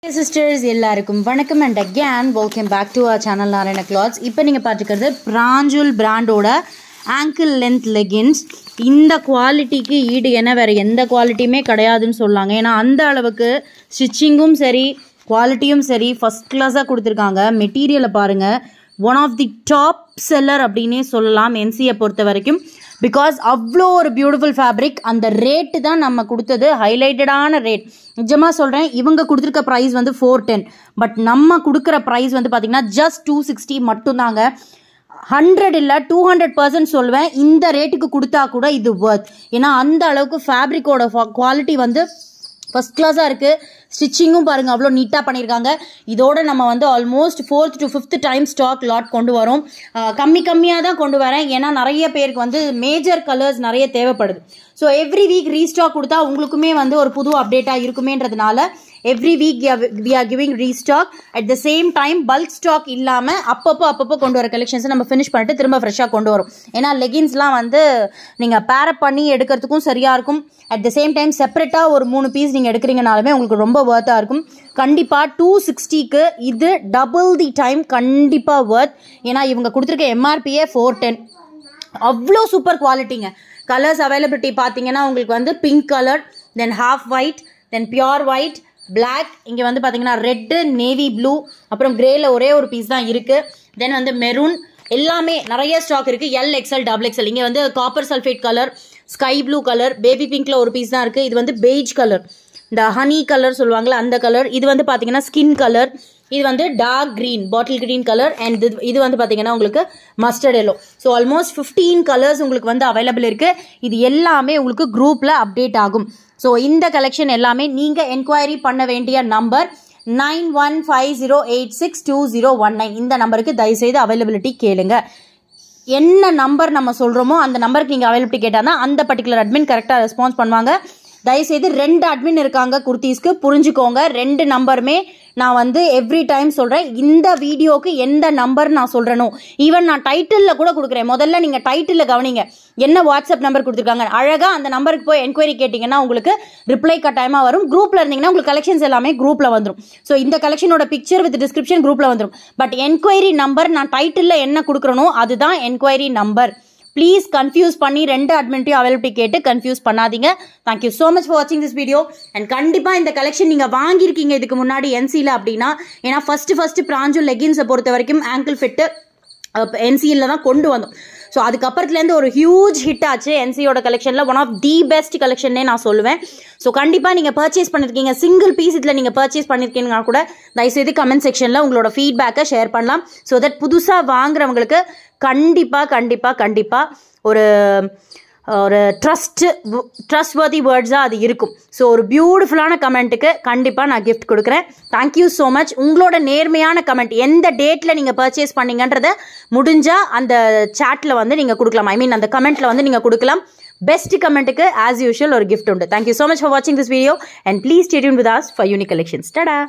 sisters எல்லாருக்கும் வணக்கம் and again welcome back to our channel Narayana clothes இப்போ நீங்கள் பார்த்துக்கிறது பிராஞ்சுல் பிராண்டோட ஆங்கிள் லென்த் லெகின்ஸ் இந்த குவாலிட்டிக்கு ஈடு என்ன வேறு எந்த குவாலிட்டியுமே கிடையாதுன்னு சொல்லாங்க ஏன்னா அந்த அளவுக்கு ஸ்டிச்சிங்கும் சரி குவாலிட்டியும் சரி ஃபஸ்ட் கிளாஸாக கொடுத்துருக்காங்க மெட்டீரியலை பாருங்கள் one of the top seller அப்படின்னே சொல்லலாம் என்சியை பொறுத்த வரைக்கும் பிகாஸ் அவ்வளோ ஒரு பியூட்டிஃபுல் ஃபேப்ரிக் அந்த ரேட்டு தான் நம்ம கொடுத்தது ஹைலைட்டடான ரேட் நிஜமாக சொல்கிறேன் இவங்க கொடுத்துருக்க ப்ரைஸ் வந்து ஃபோர் டென் பட் நம்ம கொடுக்குற ப்ரைஸ் வந்து பார்த்திங்கன்னா ஜஸ்ட் டூ சிக்ஸ்டி மட்டும்தாங்க ஹண்ட்ரட் இல்லை டூ ஹண்ட்ரட் பர்சன்ட் சொல்லுவேன் இந்த ரேட்டுக்கு கொடுத்தா கூட இது ஒர்த் ஏன்னா அந்த அளவுக்கு ஃபேப்ரிக்கோட குவாலிட்டி வந்து ஃபஸ்ட் கிளாஸாக இருக்குது ஸ்டிச்சிங்கும் பாருங்கள் அவ்வளோ நீட்டாக பண்ணியிருக்காங்க இதோட நம்ம வந்து almost fourth to fifth time stock lot கொண்டு வரோம் அஹ் கம்மி கம்மியாக தான் கொண்டு வரேன் ஏன்னா நிறைய பேருக்கு வந்து மேஜர் கலர்ஸ் நிறைய தேவைப்படுது ஸோ எவ்ரி வீக் ரீஸ்டாக் கொடுத்தா உங்களுக்குமே வந்து ஒரு புது அப்டேட்டாக இருக்குமேன்றதுனால every week we are giving restock at the same time bulk stock இல்லாமல் அப்பப்போ அப்பப்போ கொண்டு வர கலெக்ஷன்ஸை நம்ம ஃபினிஷ் பண்ணிட்டு திரும்ப ஃப்ரெஷ்ஷாக கொண்டு வரும் ஏன்னா லெகின்ஸ்லாம் வந்து நீங்கள் பேரப் பண்ணி எடுக்கிறதுக்கும் சரியாக இருக்கும் அட் த சேம் டைம் செப்பரேட்டாக ஒரு மூணு பீஸ் நீங்கள் எடுக்கிறீங்கனாலுமே உங்களுக்கு ரொம்ப ஒர்த்தாக இருக்கும் கண்டிப்பாக டூ சிக்ஸ்டிக்கு இது டபுள் தி டைம் கண்டிப்பாக ஒர்த் ஏன்னா இவங்க கொடுத்துருக்க எம்ஆர்பியே ஃபோர் டென் அவ்வளோ சூப்பர் குவாலிட்டிங்க கலர்ஸ் அவைலபிலிட்டி பார்த்தீங்கன்னா உங்களுக்கு வந்து pink colour then half white then pure white Black இங்கே வந்து பார்த்தீங்கன்னா ரெட்டு நேவி ப்ளூ அப்புறம் கிரேல ஒரே ஒரு பீஸ் தான் இருக்குது தென் வந்து மெரூன் எல்லாமே நிறைய ஸ்டாக் இருக்குது எல் எக்ஸ்எல் டபுள் எக்ஸ்எல் இங்கே வந்து copper sulphate colour sky blue colour baby பிங்க்ல ஒரு பீஸ் தான் இருக்குது இது வந்து பெய்ஜ் கலர் இந்த ஹனி கலர் சொல்லுவாங்கள்ல அந்த கலர் இது வந்து பார்த்தீங்கன்னா ஸ்கின் கலர் இது வந்து dark green bottle green colour and இது இது வந்து பார்த்தீங்கன்னா உங்களுக்கு mustard yellow so almost fifteen colours உங்களுக்கு வந்து அவைலபிள் இருக்குது இது எல்லாமே உங்களுக்கு குரூப்பில் அப்டேட் ஆகும் ஸோ இந்த கலெக்ஷன் எல்லாமே நீங்கள் என்கொயரி பண்ண வேண்டிய number nine one five zero eight six two zero one nine இந்த நம்பருக்கு தயவுசெய்து அவைலபிலிட்டி கேளுங்க என்ன நம்பர் நம்ம சொல்கிறோமோ அந்த நம்பருக்கு நீங்கள் அவைலபிலிட்டி கேட்டால் தான் அந்த பர்டிகுலர் அட்மின் கரெக்டாக ரெஸ்பான்ஸ் பண்ணுவாங்க தயவுசெய்து ரெண்டு அட்மின் இருக்காங்க குர்த்தீஸ்க்கு புரிஞ்சுக்கோங்க ரெண்டு நம்பருமே நான் வந்து எவ்ரி டைம் சொல்கிறேன் இந்த வீடியோக்கு எந்த நம்பர் நான் சொல்கிறேனோ ஈவன் நான் டைட்டிலில் கூட கொடுக்குறேன் முதல்ல நீங்கள் டைட்டிலில் கவனிங்க என்ன வாட்ஸ்அப் நம்பர் கொடுத்துருக்காங்க அழகாக அந்த நம்பருக்கு போய் என்கொயரி கேட்டிங்கன்னா உங்களுக்கு ரிப்ளை கட்டாயமாக வரும் குரூப்பில் இருந்தீங்கன்னா உங்களுக்கு கலெக்ஷன்ஸ் எல்லாமே குரூப்பில் வந்துடும் ஸோ இந்த கலெக்ஷனோட பிக்சர் வித் டிஸ்கிரிப்ஷன் குரூப்பில் வந்துடும் பட் என்கொயரி நம்பர் நான் டைட்டிலில் என்ன கொடுக்குறனோ அதுதான் என்கொயரி நம்பர் ப்ளீஸ் கன்ஃபியூஸ் பண்ணி ரெண்டு அட்மின்ட்டையும் அவைலபிலிட்டி கேட்டு கன்ஃபியூஸ் பண்ணாதீங்க தேங்க்யூ ஸோ மச் ஃபார் வாட்சிங் திஸ் வீடியோ அண்ட் கண்டிப்பாக இந்த கலெக்ஷன் நீங்கள் வாங்கியிருக்கீங்க இதுக்கு முன்னாடி என்சியில் அப்படின்னா ஏன்னா ஃபஸ்ட்டு ஃபஸ்ட்டு பிராஞ்சு லெகின்ஸை பொறுத்த வரைக்கும் ஆங்கிள் ஃபிட்டு என்சியில் தான் கொண்டு வந்தோம் ஸோ அதுக்கப்புறத்துலேருந்து ஒரு ஹியூஜ் ஹிட் ஆச்சு என்சியோட கலெக்ஷனில் ஒன் ஆஃப் தி பெஸ்ட் கலெக்ஷன்னே நான் சொல்லுவேன் ஸோ கண்டிப்பாக நீங்கள் பர்ச்சேஸ் பண்ணியிருக்கீங்க சிங்கிள் பீஸ் இதில் நீங்கள் பர்ச்சேஸ் பண்ணியிருக்கீங்கன்னா கூட தயவுசெய்து கமெண்ட் செக்ஷனில் உங்களோட ஃபீட்பேக்கை ஷேர் பண்ணலாம் ஸோ தட் புதுசாக வாங்குறவங்களுக்கு கண்டிப்பாக கண்டிப்பாக கண்டிப்பாக ஒரு ஒரு ட்ரஸ்ட்டு ட்ரஸ்ட் வர்தி வேர்ட்ஸாக அது இருக்கும் ஸோ ஒரு பியூட்டிஃபுல்லான கமெண்ட்டுக்கு கண்டிப்பாக நான் கிஃப்ட் கொடுக்குறேன் தேங்க்யூ ஸோ மச் உங்களோட நேர்மையான கமெண்ட் எந்த டேட்டில் நீங்கள் பர்ச்சேஸ் பண்ணீங்கன்றத முடிஞ்சால் அந்த சேட்டில் வந்து நீங்கள் கொடுக்கலாம் ஐ மீன் அந்த கமெண்ட்டில் வந்து நீங்கள் கொடுக்கலாம் பெஸ்ட் கமெண்ட்டுக்கு ஆஸ் யூஷுவல் ஒரு கிஃப்ட் உண்டு தேங்க்யூ ஸோ மச் ஃபார் வாட்சிங் this video and please stay tuned with us for unique collections டடா